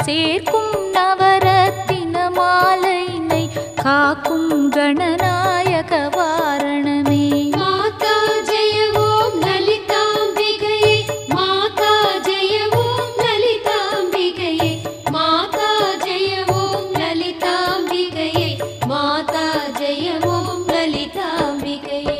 சேர்க்கும் நவரத்தின மாலையினை காக்கும் கணநாயக வாரணமே மாதா ஜெய ஓம் லலிதாம்பிகையே மாதா ஜெய ஓம் லலிதாம்பிகையே மாதா ஜெய ஓம் லலிதாம்பிகையே மாதா ஜெய ஓம் லலிதாம்பிகையே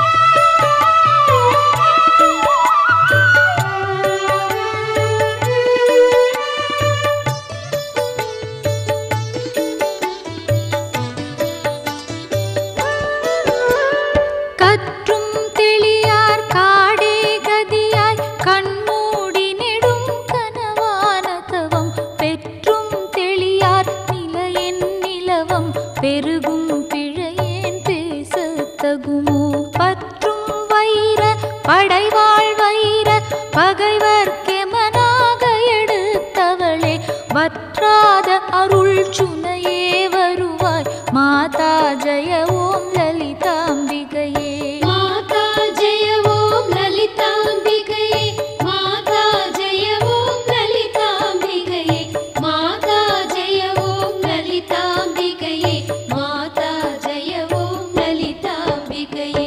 கற்றும் தெளியார் காடே கதியாய் கண்மூடி நெடும் கனவான தவம் பெற்றும் தெளியார் நிலையென் நிலவம் பெருகும் பிழையேன் பேசத் தகுமோ பற்றும் வைர படைவாழ் வைர பகைவர்க்கெமனாக எடுத்தவளே வற்றாத அருள் சுனையே வருவாய் மாதா ஜெய ஓம் லலிதாம்பிகையே மாதா ஜெய ஓம் லலிதாம்பிகையே மாதா ஜெய ஓம் லலிதாம்பிகையே மாதா ஜெய ஓம் லலிதாம்பிகையே மாதா ஜெய ஓம் லலிதாம்பிகையே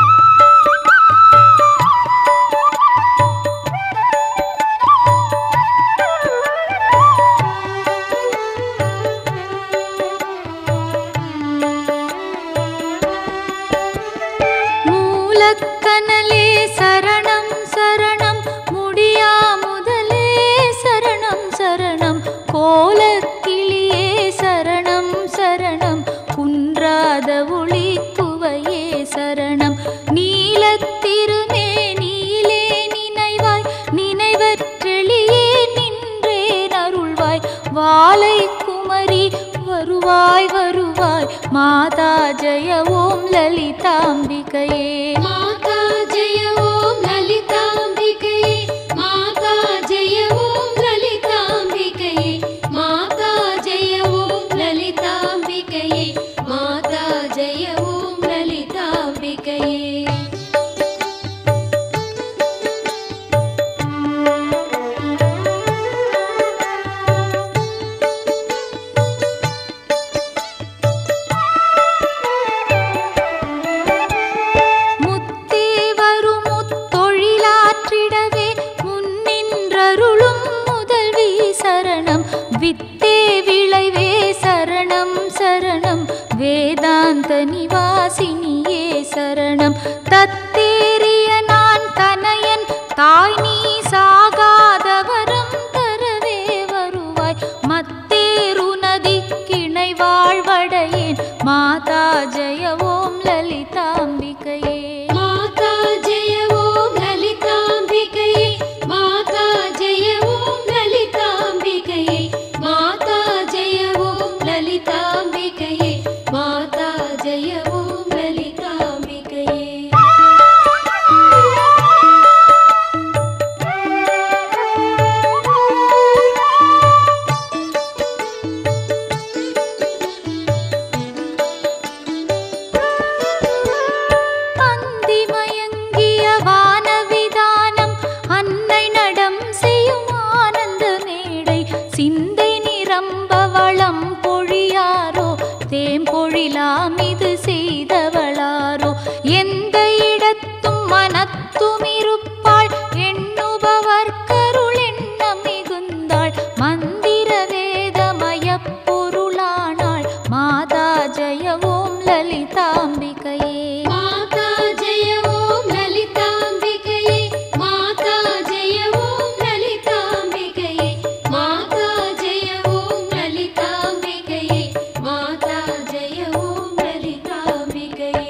மூலக்கனலே சரணம் சரணம் முடியா முதலே சரணம் சரணம் கோலக்கிளியே சரணம் சரணம் குன்றாத ஒளி குவையே சரணம் நீலத்திருமே நீலே நினைவாய் நினைவற்றெளியே நின்றேன் அருள்வாய் வாலை குமரி வருவாய் வருவாய் மாதா ஜெய ஓம் லலிதாம்பிகையே மாதா ஜெய ஓம் லலிதாம்பிகையே மாதா ஜெய ஓம் லலிதாம்பிகையே மாதா ஜெய ஓம் லலிதாம்பிகையே மாதா ஜெய ஓம் லலிதாம்பிகையே முத்தே வரும் முத்தொழிலாற்றிடவே முன்னின்றருளும் முதல்வி சரணம் வித்தே விளைவே சரணம் சரணம் வேதாந்த நிவாசினியே சரணம் தத்தேறிய நான் தனையன் தாய் நீ சாகாதவரம் தரவே வருவாய் மத்தேரு நதி கிணை வாழ்வடையேன் மாதா ஜெய ஓம் லலிதாம்பிகையே மாதா ஜெய ஓம் லலிதாம்பிகையே மாதா ஜெய ஓம் லலிதாம்பிகையே மாதா ஜெய ஓம் லலிதாம்பிகையே மாதா ஜெய ஓம் லலிதாம்பிகையே அந்தி மயங்கிய வானவிதானம் அன்னை நடம் செய்யும் ஆனந்த மேடை சிந்தை நிரம்ப வளம் பொழியாரோ தேம்பொழிலாம் இது செய்தவளாரோ எந்த இடத்தும் மனத்தும் இருப்பாள் எண்ணுபவர் கருள் எண்ணம் மிகுந்தாள் மந்திர வேதமய பொருளானாள் மாதா ஜெய ஓம் லலிதாம்பிகையே மாதா ஜெய ஓம் லலிதாம்பிகையே மாதா ஜெய ஓம் லலிதாம்பிகையே மாதா ஜெய ஓம் லலிதாம்பிகையே மாதா ஜெய ஓம் லலிதாம்பிகையே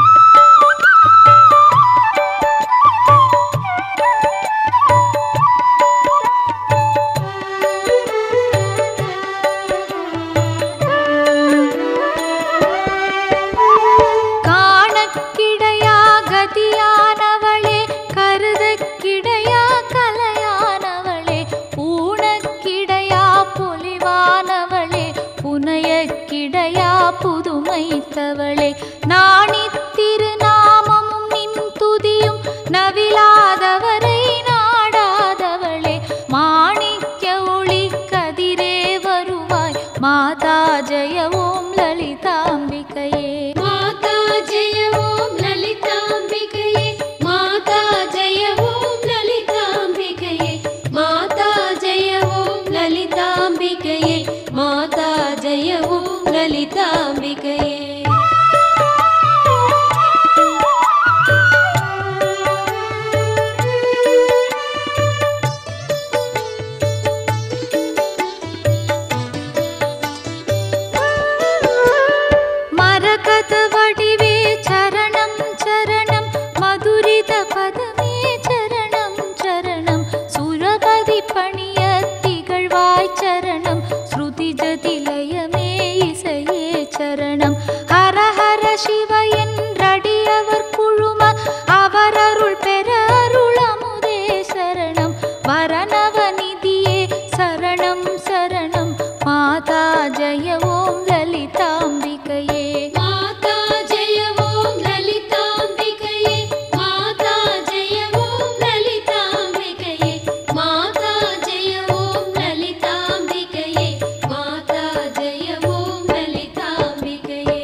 காணக்கிடையா கதியானவளே கருதக்கிடையா கலையானவளே பூணக்கிடையா பொலிவானவளே புனையக்கிடையா புதுமைத்தவளே நாணித்திருநாமமும் நின் துதியும் நவிலாதவரை நாடாதவளே மாணிக்க ஒளி கதிரே ஜெய ஓம் லலிதாம்பிகையே மாதா ஜெய ஓம் லலிதாம்பிகையே மாதா ஜெய ஓம் லலிதாம்பிகையே மாதா ஜெய ஓம் லலிதாம்பிகையே மாதா ஜெய ஓம் லலிதாம்பிகையே மரகத வடிவே சரணம் சரணம் மதுரித பதமே சரணம் சரணம் சுரபதி பணிய திகழ்வாய் சரணம் ஸ்ருதி ஜதிலயமே இசையே சரணம் ஹர ஹர சிவ என்றடியவர் குழும அவர் அருள் பெற அருள் அமுதே சரணம் வரணவநிதியே சரணம் சரணம் மாதா ஜெய ஓம் லலிதாம்பிகையே மாதா ஜெய ஓம் லலிதாம்பிகையே மாதா ஜெய ஓம் லலிதாம்பிகையே மாதா ஜெய ஓம் லலிதாம்பிகையே மாதா ஜெய ஓம் லலிதாம்பிகையே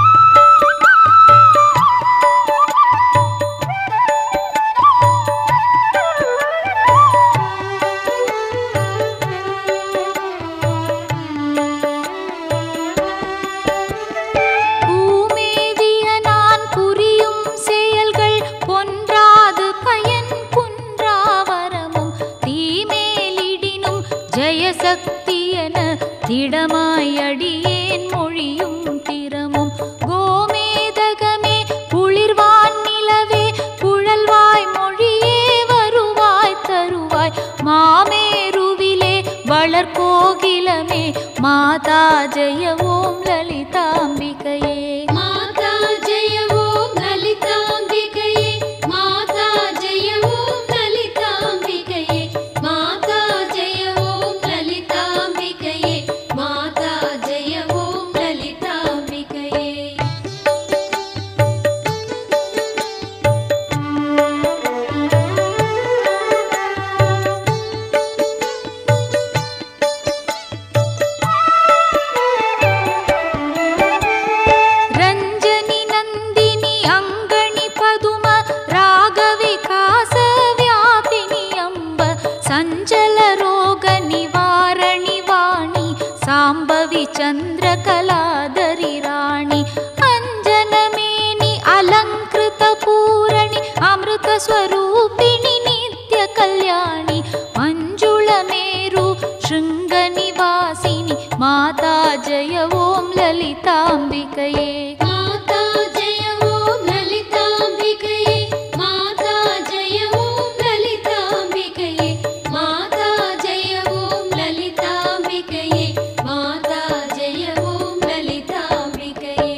பூமேவிய நான் புரியும் செயல்கள் பொன்றாது பயன் குன்றாவரமும் தீமேலிடினும் ஜெயசக்தி என திடமாய் அடியேன் மொழியும் திறமும் கோமேதகமே குளிர்வான் நிலவே குழல்வாய் மொழியே வருவாய் தருவாய் மாமேருவிலே வளர்கோகிலமே மாதா ஜெய ஓம் லலிதாம்பிகையே மாதா ஜெய ஓம் லலிதாம்பிகையே மாதா ஜெய ஓம் லலிதாம்பிகையே மாதா ஜெய ஓம் லலிதாம்பிகையே மாதா ஜெய ஓம் லலிதாம்பிகையே ரஞ்சனி நந்தினி அங்கணி பதும ராகவிகாச வியாபினி அம்ப சஞ்சல ரோக நிவாரணி வாணி சாம்பவி சந்திர கலாதரி ராணி அஞ்சனமேனி அலங்கிருத பூரணி அமிர்த ஸ்வரூபிணி நித்ய கல்யாணி மஞ்சுள மேரு ಶೃಂಗ ನಿವಾಸಿನಿ ಮಾತಾ ಜಯ ಓಂ ಲಲಿತಾಂಬಿಕೆಯೇ மாதா ஜெய ஓம் லலிதாம்பிகையே மாதா ஜெய ஓம் லலிதாம்பிகையே மாதா ஜெய ஓம் லலிதாம்பிகையே மாதா ஜெய ஓம் லலிதாம்பிகையே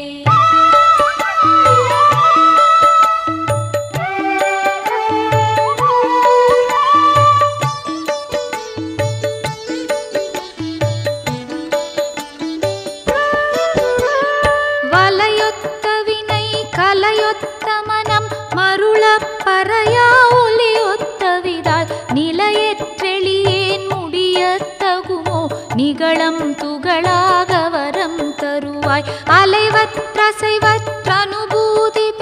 வலையொத்த வினை கலையொத்த மனம் மருளப் பறையா ஒலியொத்த விதால் நிலையற்றெளியேன் முடியத்தகுமோ நிகழம் துகளாக வரம் தருவாய் அலைவற்றசைவற்றனுபூதி